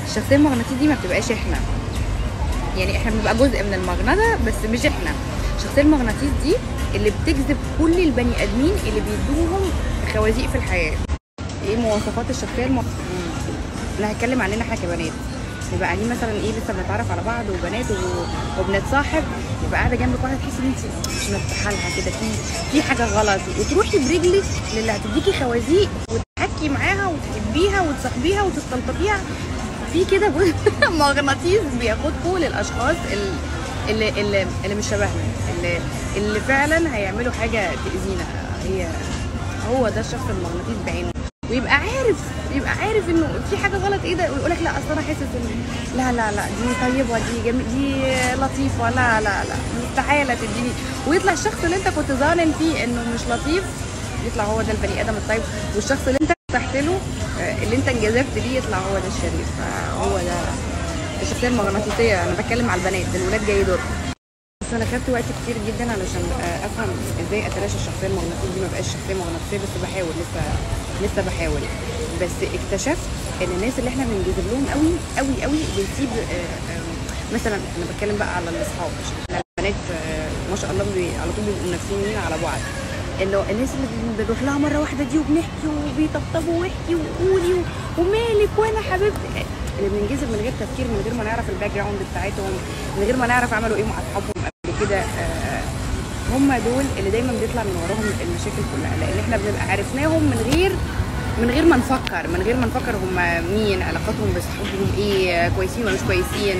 الشخصيه المغناطيسيه دي ما بتبقاش احنا يعني احنا بنبقى جزء من المغناطه بس مش احنا الشخصيه المغناطيس دي اللي بتجذب كل البني ادمين اللي بيدوهم خوازيق في الحياه ايه مواصفات الشخصيه المغناطيسيه انا هتكلم عننا احنا كبنات نبقى قاعدين مثلا ايه لسه بنتعرف على بعض وبنات و- وبنتصاحب يبقى قاعده جنبك واحده تحسي ان انت مش مرتاحه لها كده في في حاجه غلط وتروحي برجلك للي هتديكي خوازيق وتحكي معاها وتحبيها وتصاحبيها وتستلطفيها في كده جزء مغناطيس بياخدكوا للاشخاص ال- اللي اللي, اللي مش شبهنا اللي اللي فعلا هيعملوا حاجه تاذينا هي هو ده الشخص المغناطيس بعينه ويبقى عارف يبقى عارف انه في حاجه غلط ايه ده ويقول لك لا اصل انا حاسس ان لا لا لا دي طيبه دي جميل دي لطيفه لا لا لا استحاله تديني ويطلع الشخص اللي انت كنت ظانن فيه انه مش لطيف يطلع هو ده البني ادم الطيب والشخص اللي انت ارتحت له آه، اللي انت انجذبت ليه يطلع هو ده الشرير فهو ده الشخصيه المغناطيسيه انا بتكلم على البنات الولاد جاي دور بس انا خدت وقت كتير جدا علشان آه، افهم ازاي اتلاشى الشخصيه المغناطيسيه دي ما بقاش شخصيه مغناطيسيه بس بحاول لسه لسه بحاول بس اكتشفت ان الناس اللي احنا بننجذب لهم قوي قوي قوي بنسيب آه، آه، مثلا انا بتكلم بقى على الاصحاب عشان احنا البنات آه، ما شاء الله بي- على طول بيبقوا منافسين على بعض انه الناس اللي بن- بنروح لها مره واحده دي وبنحكي وبيطبطبوا واحكي وقولي و- ومالك وانا حبيبتي اللي بننجذب من غير تفكير من غير ما نعرف الباك جراوند بتاعتهم من غير ما نعرف عملوا ايه مع اصحابهم قبل كده آه، هم دول اللي دايما بيطلع من وراهم المشاكل كلها لان احنا بنبقى عرفناهم من غير من غير ما نفكر من غير ما نفكر هم مين علاقاتهم باصحابهم ايه كويسين ولا مش كويسين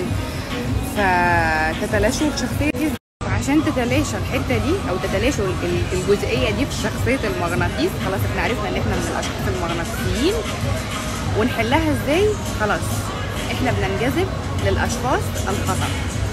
فتتلاشوا الشخصيه دي عشان تتلاشى الحته دي او تتلاشوا ال- ال- الجزئيه دي في شخصيه المغناطيس خلاص احنا عرفنا ان احنا من الاشخاص المغناطيسيين ونحلها ازاي خلاص احنا بننجذب للاشخاص الخطا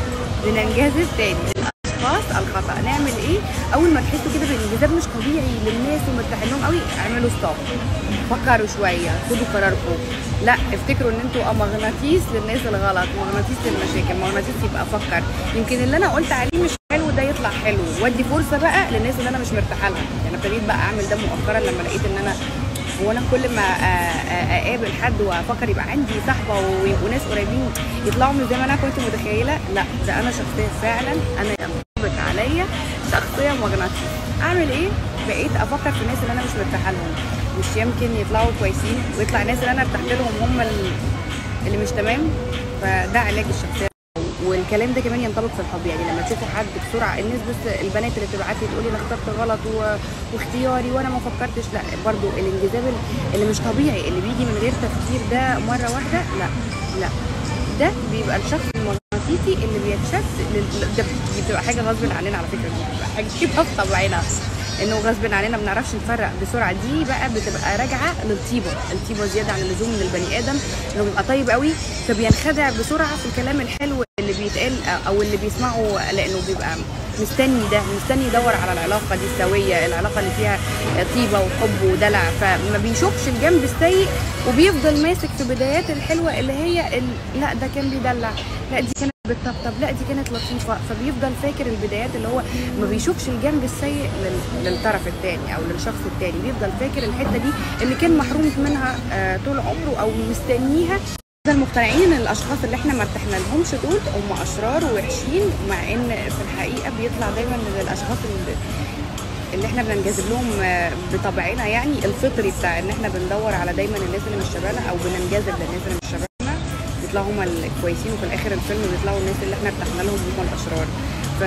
بننجذب تاني للاشخاص الخطا نعمل ايه اول ما تحسوا كده بالانجذاب مش طبيعي للناس ومرتاحين لهم قوي اعملوا ستوب فكروا شويه خدوا قراركم لا افتكروا ان انتوا مغناطيس للناس الغلط مغناطيس للمشاكل مغناطيس يبقى فكر يمكن اللي انا قلت عليه مش حلو ده يطلع حلو وادي فرصه بقى للناس اللي انا مش مرتاحه لها يعني ابتديت بقى اعمل ده مؤخرا لما لقيت ان انا هو انا كل ما آ- آ- اقابل حد وافكر يبقى عندي صحبه ويبقوا ناس قريبين يطلعوا مش زي ما انا كنت متخيله لا ده انا شخصيه فعلا انا ينطبق عليا شخصيه مغناطيس اعمل ايه بقيت افكر في الناس اللي انا مش مرتاحه لهم مش يمكن يطلعوا كويسين ويطلع الناس اللي انا ارتحت لهم هم ال- اللي مش تمام فده علاج الشخصيه والكلام ده كمان ينطبق في الحب يعني لما تشوفوا حد بسرعه الناس بس البنات اللي بتبعت لي تقولي انا اخترت غلط و... واختياري وانا ما فكرتش لا برضو الانجذاب اللي مش طبيعي اللي بيجي من غير تفكير ده مره واحده لا لا ده بيبقى الشخص المغناطيسي اللي بيتشد لل... ده دي بتبقى حاجه غصب عننا على فكره دي بتبقى حاجه كده في طبعنا انه غصب عننا ما بنعرفش نفرق بسرعه دي بقى بتبقى راجعه للطيبه الطيبه زياده عن اللزوم من البني ادم انه بيبقى طيب قوي فبينخدع بسرعه في الكلام الحلو اللي بيتقال او اللي بيسمعه لانه بيبقى مستني ده مستني يدور على العلاقه دي السويه العلاقه اللي فيها طيبه وحب ودلع فما بيشوفش الجنب السيء وبيفضل ماسك في بدايات الحلوه اللي هي ال... لا ده كان بيدلع لا دي كانت بتطبطب لا دي كانت لطيفه فبيفضل فاكر البدايات اللي هو ما بيشوفش الجنب السيء لل... للطرف الثاني او للشخص الثاني بيفضل فاكر الحته دي اللي كان محروم منها آه طول عمره او مستنيها المقتنعين ان الاشخاص اللي احنا ما ارتحنا لهمش دول هم اشرار ووحشين مع ان في الحقيقه بيطلع دايما من الاشخاص اللي اللي احنا بننجذب لهم آه، بطبعنا يعني الفطري بتاع ان احنا بندور على دايما الناس اللي مش شبهنا او بننجذب للناس اللي مش شبهنا بيطلعوا هم الكويسين وفي الاخر الفيلم بيطلعوا الناس اللي احنا ارتحنا لهم هم الاشرار ف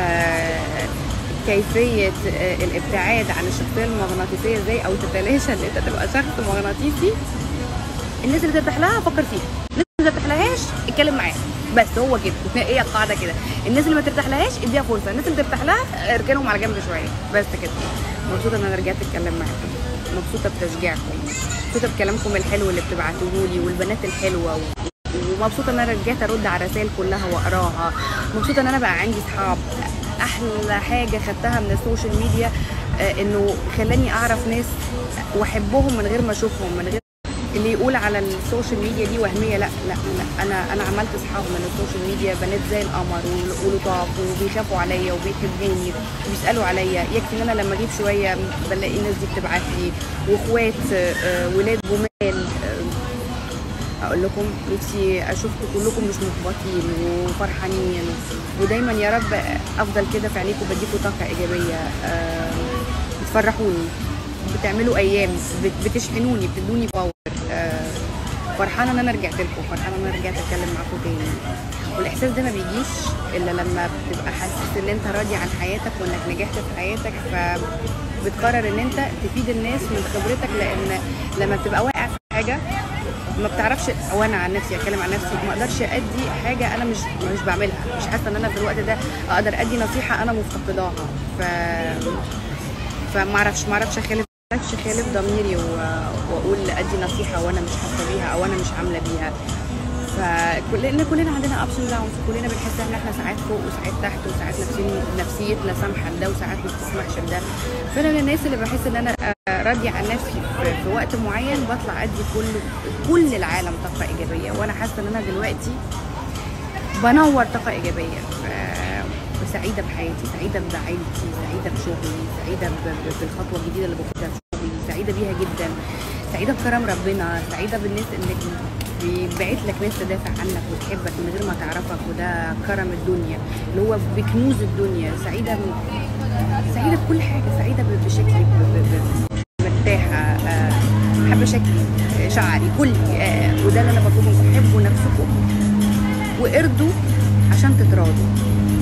كيفية آه، الابتعاد عن الشخصية المغناطيسية ازاي او تتلاشى ان انت تبقى شخص مغناطيسي الناس اللي ترتاح لها فكر فيها الناس اللي ما ترتاحلهاش اتكلم معاها بس هو كده هي القاعده كده الناس اللي ما ترتاحلهاش اديها فرصه الناس اللي ترتاح لها اركنهم على جنب شويه بس كده مبسوطه ان انا رجعت اتكلم معاكم مبسوطه بتشجيعكم مبسوطه بكلامكم الحلو اللي بتبعتوه لي والبنات الحلوه و... ومبسوطه ان انا رجعت ارد على الرسائل كلها واقراها مبسوطه ان انا بقى عندي اصحاب احلى حاجه خدتها من السوشيال ميديا آه، انه خلاني اعرف ناس واحبهم من غير ما اشوفهم من غير اللي يقول على السوشيال ميديا دي وهميه لا لا لا انا انا عملت اصحاب من السوشيال ميديا بنات زي القمر ول- ولطاف وبيخافوا عليا وبيحبوني وبيسالوا عليا يكفي ان انا لما اجيب شويه بلاقي الناس دي بتبعت لي واخوات آه، آه، ولاد جمال آه، اقول لكم نفسي اشوفكم كلكم مش محبطين وفرحانين ودايما يا رب افضل كده في عينيكم بديكم طاقه ايجابيه آه، بتفرحوني بتعملوا ايام بت- بتشحنوني بتدوني باور آه، فرحانه ان انا رجعت لكم فرحانه ان انا رجعت اتكلم معاكم تاني والاحساس ده ما بيجيش الا لما بتبقى حاسس ان انت راضي عن حياتك وانك نجحت في حياتك فبتقرر ان انت تفيد الناس من خبرتك لان لما بتبقى واقع في حاجه ما بتعرفش او انا عن نفسي اتكلم عن نفسي ما اقدرش ادي حاجه انا مش مش بعملها مش حاسه ان انا في الوقت ده اقدر ادي نصيحه انا مفتقداها ف فما اعرفش ما اعرفش اخالف ما اعرفش اخالف ضميري و- واقول ادي نصيحه وانا مش حاسه بيها او انا مش عامله بيها فكل لان كلنا عندنا ابس وداونز كلنا بنحس ان احنا ساعات فوق وساعات تحت وساعات نفسين نفسيتنا سامحه لده وساعات ما بتسمحش لده فانا من الناس اللي بحس ان انا آه، راضيه عن نفسي في, في وقت معين بطلع ادي كل كل العالم طاقه ايجابيه وانا حاسه ان انا دلوقتي بنور طاقه ايجابيه ف- وسعيده بحياتي سعيده بعيلتي سعيده بشغلي سعيده ب- ب- بالخطوه الجديده اللي باخدها في شغلي سعيده بيها جدا سعيده بكرم ربنا سعيده بالناس انك بيبعت لك ناس تدافع عنك وتحبك من غير ما تعرفك وده كرم الدنيا اللي هو بكنوز الدنيا سعيده ب- سعيده بكل حاجه سعيده ب- بشكلي ب- ب- ب- مرتاحه آه، حابه شكلي آه، شعري كلي آه، وده اللي انا بطلبه منكم حبوا نفسكم وارضوا عشان تتراضوا